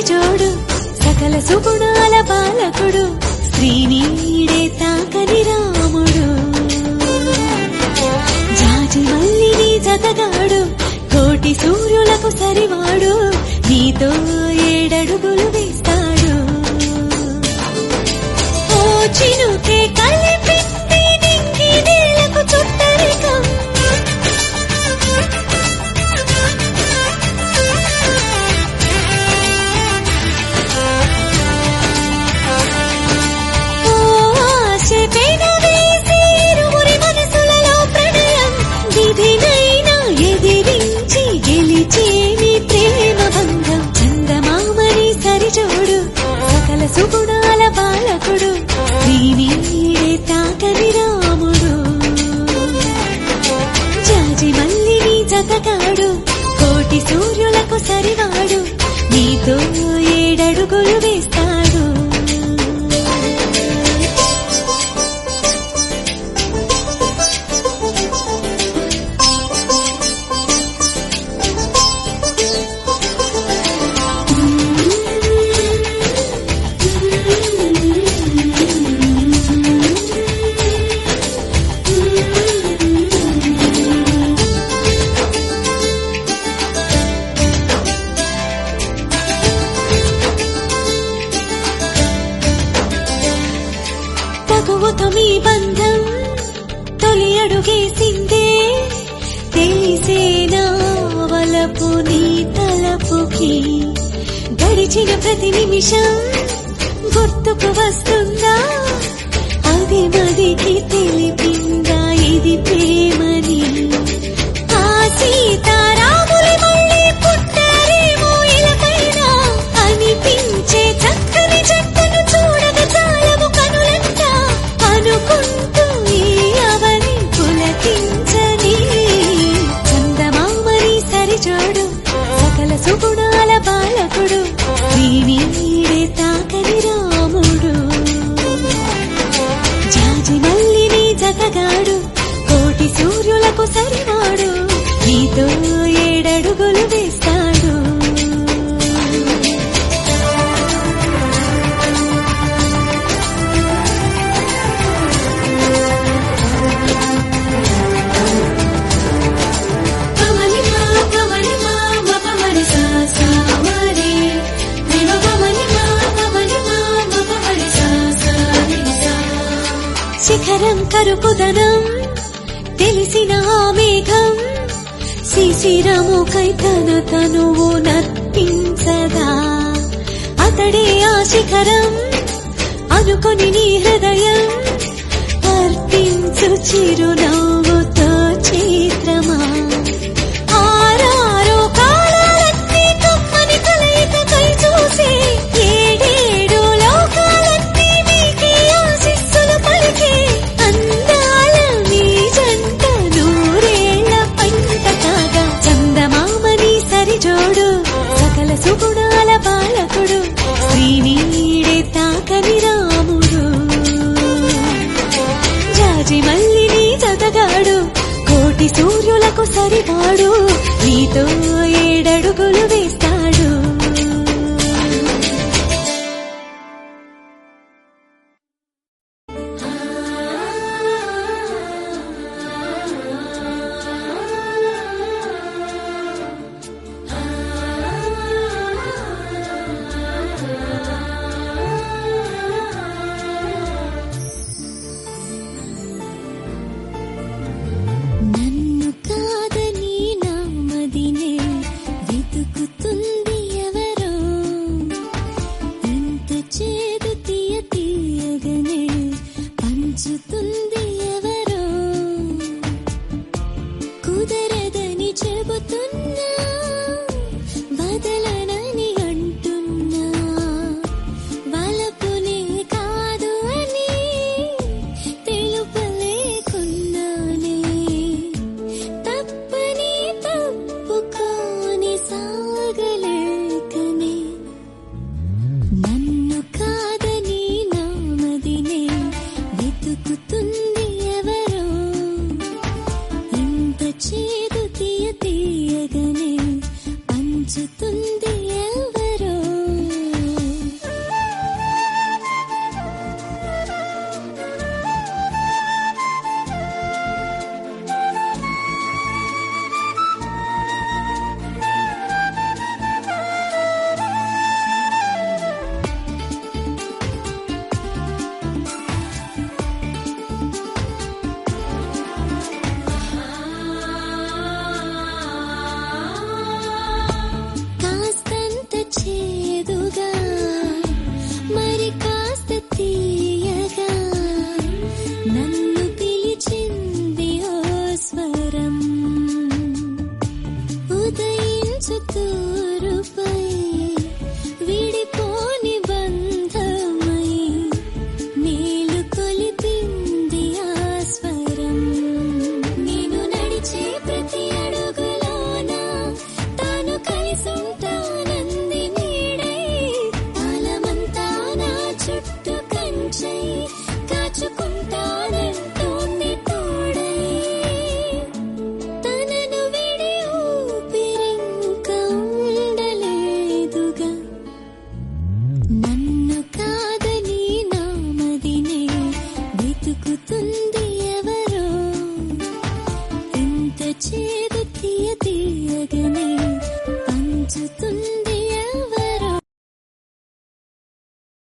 సరిజోడు సకల సుగుణాల బాలకుడు శ్రీనీడే తాకని రాముడు జాజి మల్లిని జతగాడు కోటి సూర్యులకు సరివాడు నీతో ఏడడుగులు వేస్తాడు ఓ చినుకే కలిపింది నింగి నేలకు చుట్టరికం ఓ ఆశ పెనవేసి ఇరువురి మనసులలో ప్రణయం విధినైనా ఎదిరించి గెలిచేని ప్రేమ బంధం చందమామని సరిజోడు సకల సుగుణాల బాలకుడు దీనిడే తాకని రాముడు జాజి మల్లిని జతగాడు కోటి సూర్యులకు సరివాడు నీతో ఏడడుగులు వేస్తాడు తగువుతో మీ బంధం తొలి అడుగేసిందే తెలిసేనా వలపు నీ తలపుకి గడిచిన ప్రతి నిమిషం గుర్తుకు వస్తుందా అది మదికి తెలిపిందా ఇది ప్రేమని ఆ సీతారాములి మళ్ళీ పుట్టారేమో ఇలకైనా అనిపించే చక్కని జట్టును చూడగ చాలము కనులంట అనుకుంటూ ఈ అవని పులకించని చందమామని సరిజోడు సకల సుగుణాల బాలకుడు వీణీడే తాకని రాముడు జాజి మల్లిని జతగాడు కోటి సూర్యులకు సరివాడు నీతో ఏడడుగులు వేస్తాడు కమలిమా కమలిమా మపమరి సా సా మరి వివ కమలిమా కమలిమా మపమరి సా సా రి సా శిఖరం కరుకుదనం తెలిసిన ఆ మేఘం శిశిరముకై తన తనువు నర్పించదా అతడే ఆ శిఖరం అనుకొని నీ హృదయం అర్పించు చిరునవ్వుతో చిత్రమా ఆరారో కాలాలన్నీ కమ్మని కలయికకై చూసే ఏడేడు లోకాలన్నీ మీకే ఆశిస్సులు పలికే అందాల మీ జంట నూరేళ్ల పంట కాగా చందమామని సరిజోడు సకల సుగుణాల బాలకుడు శ్రీనీడే తాకని రాముడు జాజి మల్లిని జతగాడు కోటి సూర్యులకు సరివాడు నీతో ఏడడుగులు వేస్తాడు